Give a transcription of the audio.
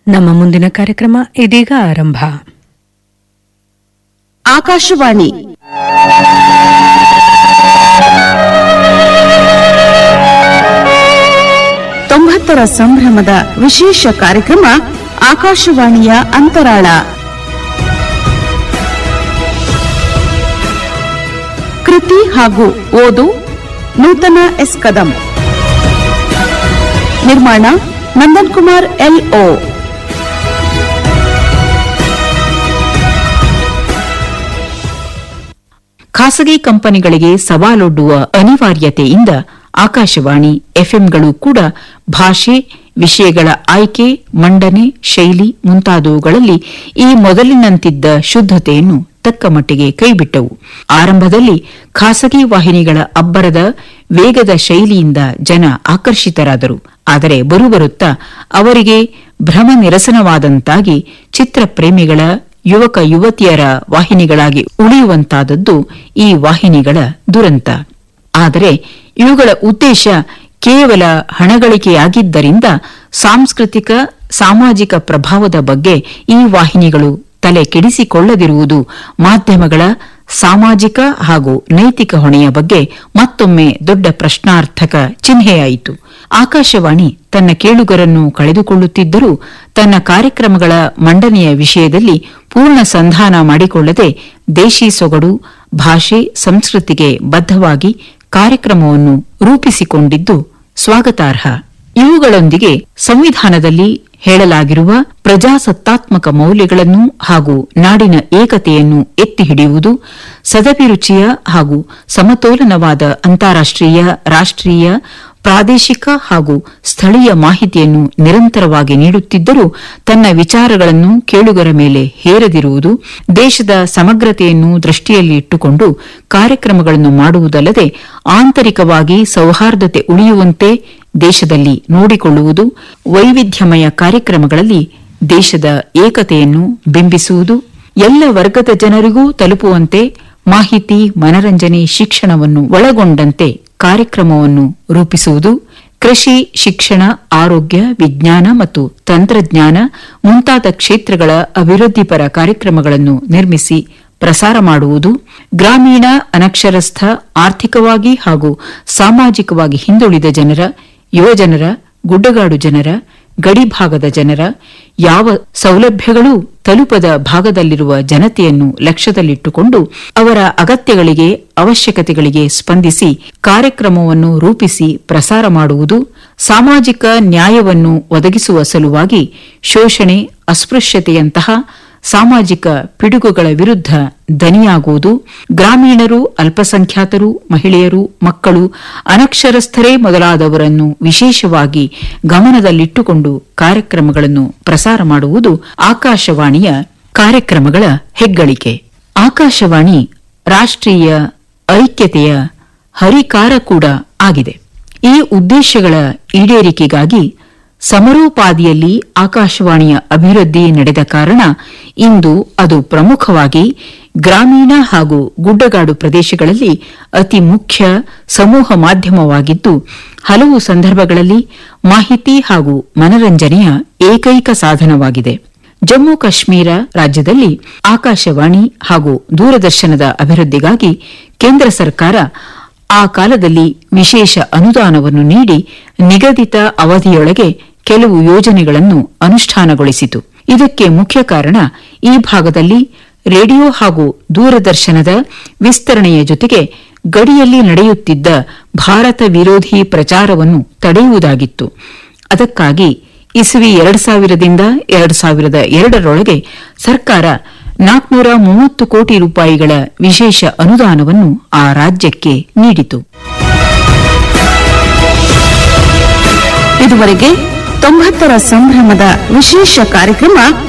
ನಮ್ಮ ಮುಂದಿನ ಕಾರ್ಯಕ್ರಮ ಇದೀಗ ಆರಂಭ ಆಕಾಶವಾಣಿ ತೊಂಬತ್ತರ ಸಂಭ್ರಮದ ವಿಶೇಷ ಕಾರ್ಯಕ್ರಮ ಆಕಾಶವಾಣಿಯ ಅಂತರಾಳ ಕೃತಿ ಹಾಗೂ ಓದು ನೂತನ ಎಸ್ ಕದಂ ನಿರ್ಮಾಣ ನಂದನ್ ಕುಮಾರ್ ಎಲ್ಒ ಖಾಸಗಿ ಕಂಪನಿಗಳಿಗೆ ಸವಾಲೊಡ್ಡುವ ಅನಿವಾರ್ಯತೆಯಿಂದ ಆಕಾಶವಾಣಿ ಎಫ್ಎಂಗಳು ಕೂಡ ಭಾಷೆ ವಿಷಯಗಳ ಆಯ್ಕೆ ಮಂಡನೆ ಶೈಲಿ ಮುಂತಾದವುಗಳಲ್ಲಿ ಈ ಮೊದಲಿನಂತಿದ್ದ ಶುದ್ಧತೆಯನ್ನು ತಕ್ಕ ಮಟ್ಟಿಗೆ ಕೈಬಿಟ್ಟವು ಆರಂಭದಲ್ಲಿ ಖಾಸಗಿ ವಾಹಿನಿಗಳ ಅಬ್ಬರದ ವೇಗದ ಶೈಲಿಯಿಂದ ಜನ ಆಕರ್ಷಿತರಾದರು ಆದರೆ ಬರುಬರುತ್ತಾ ಅವರಿಗೆ ಭ್ರಮ ನಿರಸನವಾದಂತಾಗಿ ಚಿತ್ರಪ್ರೇಮಿಗಳ ಯುವಕ ಯುವತಿಯರ ವಾಹಿನಿಗಳಾಗಿ ಉಳಿಯುವಂತಾದದ್ದು ಈ ವಾಹಿನಿಗಳ ದುರಂತ ಆದರೆ ಇವುಗಳ ಉದ್ದೇಶ ಕೇವಲ ಹಣಗಳಿಕೆಯಾಗಿದ್ದರಿಂದ ಸಾಂಸ್ಕೃತಿಕ ಸಾಮಾಜಿಕ ಪ್ರಭಾವದ ಬಗ್ಗೆ ಈ ವಾಹಿನಿಗಳು ತಲೆ ಕೆಡಿಸಿಕೊಳ್ಳದಿರುವುದು ಮಾಧ್ಯಮಗಳ ಸಾಮಾಜಿಕ ಹಾಗೂ ನೈತಿಕ ಹೊಣೆಯ ಬಗ್ಗೆ ಮತ್ತೊಮ್ಮೆ ದೊಡ್ಡ ಪ್ರಶ್ನಾರ್ಥಕ ಚಿಹ್ನೆಯಾಯಿತು ಆಕಾಶವಾಣಿ ತನ್ನ ಕೇಳುಗರನ್ನು ಕಳೆದುಕೊಳ್ಳುತ್ತಿದ್ದರೂ ತನ್ನ ಕಾರ್ಯಕ್ರಮಗಳ ಮಂಡನೆಯ ವಿಷಯದಲ್ಲಿ ಪೂರ್ಣ ಸಂಧಾನ ಮಾಡಿಕೊಳ್ಳದೆ ದೇಶಿ ಸೊಗಡು ಭಾಷೆ ಸಂಸ್ಕೃತಿಗೆ ಬದ್ಧವಾಗಿ ಕಾರ್ಯಕ್ರಮವನ್ನು ರೂಪಿಸಿಕೊಂಡಿದ್ದು ಸ್ವಾಗತಾರ್ಹ ಇವುಗಳೊಂದಿಗೆ ಸಂವಿಧಾನದಲ್ಲಿ ಹೇಳಲಾಗಿರುವ ಪ್ರಜಾಸತ್ತಾತ್ಮಕ ಮೌಲ್ಯಗಳನ್ನು ಹಾಗೂ ನಾಡಿನ ಏಕತೆಯನ್ನು ಎತ್ತಿ ಹಿಡಿಯುವುದು ಸದಭಿರುಚಿಯ ಹಾಗೂ ಸಮತೋಲನವಾದ ಅಂತಾರಾಷ್ಟೀಯ ರಾಷ್ಟೀಯ ಪ್ರಾದೇಶಿಕ ಹಾಗೂ ಸ್ಥಳೀಯ ಮಾಹಿತಿಯನ್ನು ನಿರಂತರವಾಗಿ ನೀಡುತ್ತಿದ್ದರೂ ತನ್ನ ವಿಚಾರಗಳನ್ನು ಕೇಳುಗರ ಮೇಲೆ ಹೇರದಿರುವುದು ದೇಶದ ಸಮಗ್ರತೆಯನ್ನು ದೃಷ್ಟಿಯಲ್ಲಿ ಇಟ್ಟುಕೊಂಡು ಕಾರ್ಯಕ್ರಮಗಳನ್ನು ಮಾಡುವುದಲ್ಲದೆ ಆಂತರಿಕವಾಗಿ ಸೌಹಾರ್ದತೆ ಉಳಿಯುವಂತೆ ದೇಶದಲ್ಲಿ ನೋಡಿಕೊಳ್ಳುವುದು ವೈವಿಧ್ಯಮಯ ಕಾರ್ಯಕ್ರಮಗಳಲ್ಲಿ ದೇಶದ ಏಕತೆಯನ್ನು ಬಿಂಬಿಸುವುದು ಎಲ್ಲ ವರ್ಗದ ಜನರಿಗೂ ತಲುಪುವಂತೆ ಮಾಹಿತಿ ಮನರಂಜನೆ ಶಿಕ್ಷಣವನ್ನು ಒಳಗೊಂಡಂತೆ ಕಾರ್ಯಕ್ರಮವನ್ನು ರೂಪಿಸುವುದು ಕೃಷಿ ಶಿಕ್ಷಣ ಆರೋಗ್ಯ ವಿಜ್ಞಾನ ಮತ್ತು ತಂತ್ರಜ್ಞಾನ ಮುಂತಾದ ಕ್ಷೇತ್ರಗಳ ಅಭಿವೃದ್ಧಿಪರ ಕಾರ್ಯಕ್ರಮಗಳನ್ನು ನಿರ್ಮಿಸಿ ಪ್ರಸಾರ ಮಾಡುವುದು ಗ್ರಾಮೀಣ ಅನಕ್ಷರಸ್ಥ ಆರ್ಥಿಕವಾಗಿ ಹಾಗೂ ಸಾಮಾಜಿಕವಾಗಿ ಹಿಂದುಳಿದ ಜನರ ಯುವಜನರ ಗುಡ್ಡಗಾಡು ಜನರ ಗಡಿಭಾಗದ ಜನರ ಯಾವ ಸೌಲಭ್ಯಗಳೂ ತಲುಪದ ಭಾಗದಲ್ಲಿರುವ ಜನತೆಯನ್ನು ಲಕ್ಷ್ಯದಲ್ಲಿಟ್ಟುಕೊಂಡು ಅವರ ಅಗತ್ಯಗಳಿಗೆ ಅವಶ್ಯಕತೆಗಳಿಗೆ ಸ್ಪಂದಿಸಿ ಕಾರ್ಯಕ್ರಮವನ್ನು ರೂಪಿಸಿ ಪ್ರಸಾರ ಮಾಡುವುದು ಸಾಮಾಜಿಕ ನ್ಯಾಯವನ್ನು ಒದಗಿಸುವ ಸಲುವಾಗಿ ಶೋಷಣೆ ಅಸ್ಪೃಶ್ಯತೆಯಂತಹ ಸಾಮಾಜಿಕ ಪಿಡುಗುಗಳ ವಿರುದ್ಧ ದನಿಯಾಗುವುದು ಗ್ರಾಮೀಣರು ಅಲ್ಪಸಂಖ್ಯಾತರು ಮಹಿಳೆಯರು ಮಕ್ಕಳು ಅನಕ್ಷರಸ್ಥರೇ ಮೊದಲಾದವರನ್ನು ವಿಶೇಷವಾಗಿ ಗಮನದಲ್ಲಿಟ್ಟುಕೊಂಡು ಕಾರ್ಯಕ್ರಮಗಳನ್ನು ಪ್ರಸಾರ ಮಾಡುವುದು ಆಕಾಶವಾಣಿಯ ಕಾರ್ಯಕ್ರಮಗಳ ಹೆಗ್ಗಳಿಕೆ ಆಕಾಶವಾಣಿ ರಾಷ್ಟ್ರೀಯ ಐಕ್ಯತೆಯ ಹರಿಕಾರ ಕೂಡ ಆಗಿದೆ ಈ ಉದ್ದೇಶಗಳ ಈಡೇರಿಕೆಗಾಗಿ ಸಮರೋಪಾದಿಯಲ್ಲಿ ಆಕಾಶವಾಣಿಯ ಅಭಿವೃದ್ಧಿ ನಡೆದ ಕಾರಣ ಇಂದು ಅದು ಪ್ರಮುಖವಾಗಿ ಗ್ರಾಮೀಣ ಹಾಗೂ ಗುಡ್ಡಗಾಡು ಪ್ರದೇಶಗಳಲ್ಲಿ ಅತಿ ಮುಖ್ಯ ಸಮೂಹ ಮಾಧ್ಯಮವಾಗಿದ್ದು ಹಲವು ಸಂದರ್ಭಗಳಲ್ಲಿ ಮಾಹಿತಿ ಹಾಗೂ ಮನರಂಜನೆಯ ಏಕೈಕ ಸಾಧನವಾಗಿದೆ ಜಮ್ಮು ಕಾಶ್ಮೀರ ರಾಜ್ಯದಲ್ಲಿ ಆಕಾಶವಾಣಿ ಹಾಗೂ ದೂರದರ್ಶನದ ಅಭಿವೃದ್ಧಿಗಾಗಿ ಕೇಂದ್ರ ಸರ್ಕಾರ ಆ ಕಾಲದಲ್ಲಿ ವಿಶೇಷ ಅನುದಾನವನ್ನು ನೀಡಿ ನಿಗದಿತ ಅವಧಿಯೊಳಗೆ ಕೆಲವು ಯೋಜನೆಗಳನ್ನು ಅನುಷ್ಠಾನಗೊಳಿಸಿತು ಇದಕ್ಕೆ ಮುಖ್ಯ ಕಾರಣ ಈ ಭಾಗದಲ್ಲಿ ರೇಡಿಯೋ ಹಾಗೂ ದೂರದರ್ಶನದ ವಿಸ್ತರಣೆಯ ಜೊತೆಗೆ ಗಡಿಯಲ್ಲಿ ನಡೆಯುತ್ತಿದ್ದ ಭಾರತ ವಿರೋಧಿ ಪ್ರಚಾರವನ್ನು ತಡೆಯುವುದಾಗಿತ್ತು ಅದಕ್ಕಾಗಿ ಇಸವಿ ಎರಡು ಸಾವಿರದಿಂದ ಎರಡು ಸಾವಿರದ ಎರಡರೊಳಗೆ ಸರ್ಕಾರ ನಾಲ್ಕುನೂರ ಮೂವತ್ತು ಕೋಟಿ ರೂಪಾಯಿಗಳ ವಿಶೇಷ ಅನುದಾನವನ್ನು ಆ ರಾಜ್ಯಕ್ಕೆ ನೀಡಿತು ಇದುವರೆಗೆ ತೊಂಬತ್ತರ ಸಂಭ್ರಮದ ವಿಶೇಷ ಕಾರ್ಯಕ್ರಮ